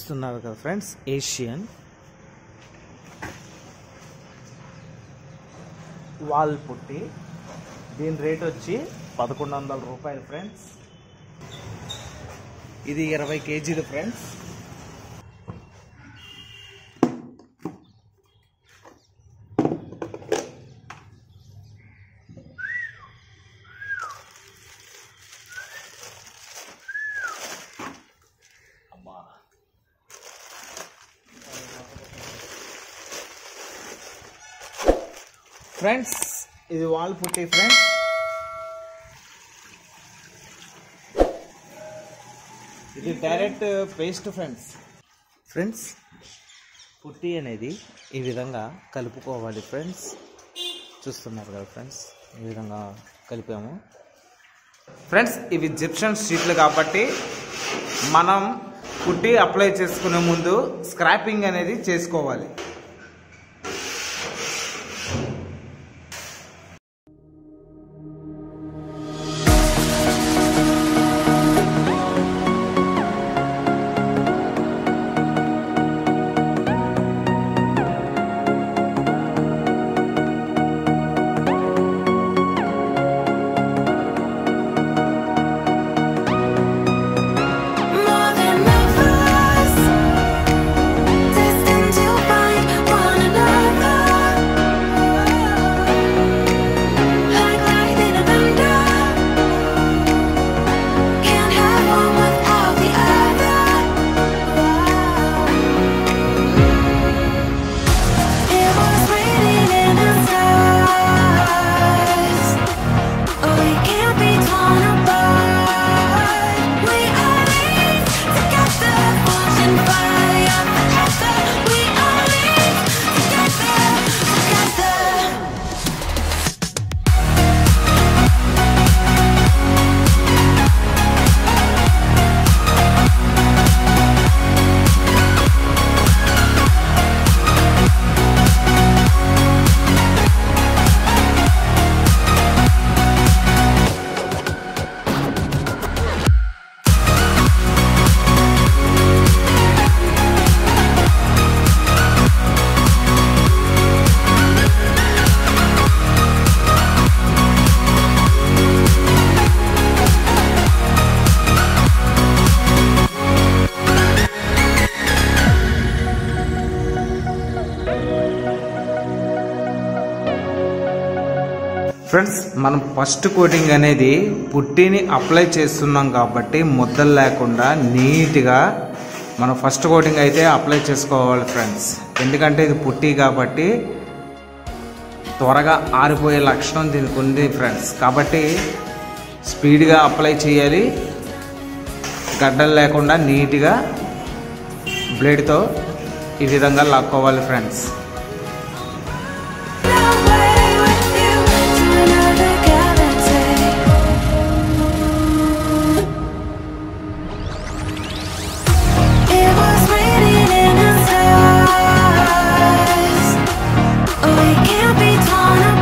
చూస్తున్నారు కదా friends Asian wall పుట్టి దీని రేట్ వచ్చి పదకొండు వందల రూపాయలు ఫ్రెండ్స్ ఇది ఇరవై కేజీలు ఫ్రెండ్స్ అమ్మా ఫ్రెండ్స్ ఇది వాల్ పుట్టి ఫ్రెండ్స్ ఇది డైరెక్ట్ పేస్ట్ ఫ్రెండ్స్ ఫ్రెండ్స్ పుట్టి అనేది ఈ విధంగా కలుపుకోవాలి ఫ్రెండ్స్ చూస్తున్నారు కదా ఫ్రెండ్స్ ఈ విధంగా కలిపాము ఫ్రెండ్స్ ఇవి జిప్షన్ షీట్లు కాబట్టి మనం పుట్టి అప్లై చేసుకునే ముందు స్క్రాపింగ్ అనేది చేసుకోవాలి More than lovers, destined to find one another. Like lightning and thunder, can't have one without the other. It was raining in the stars. We can't be torn apart. We are linked together, watching fire forever. We are linked together, together. Friends మనం first coating అనేది పుట్టిని apply చేస్తున్నాం కాబట్టి ముద్దలు లేకుండా నీట్గా మనం first coating అయితే అప్లై చేసుకోవాలి ఫ్రెండ్స్ ఎందుకంటే ఇది పుట్టి కాబట్టి త్వరగా ఆరిపోయే లక్షణం దీనికి ఉంది ఫ్రెండ్స్ కాబట్టి స్పీడ్గా అప్లై చేయాలి గడ్డలు లేకుండా నీట్గా బ్లేడ్తో ఈ విధంగా లాక్కోవాలి friends Away with you to another galaxy. It was raining in the stars. We can't be torn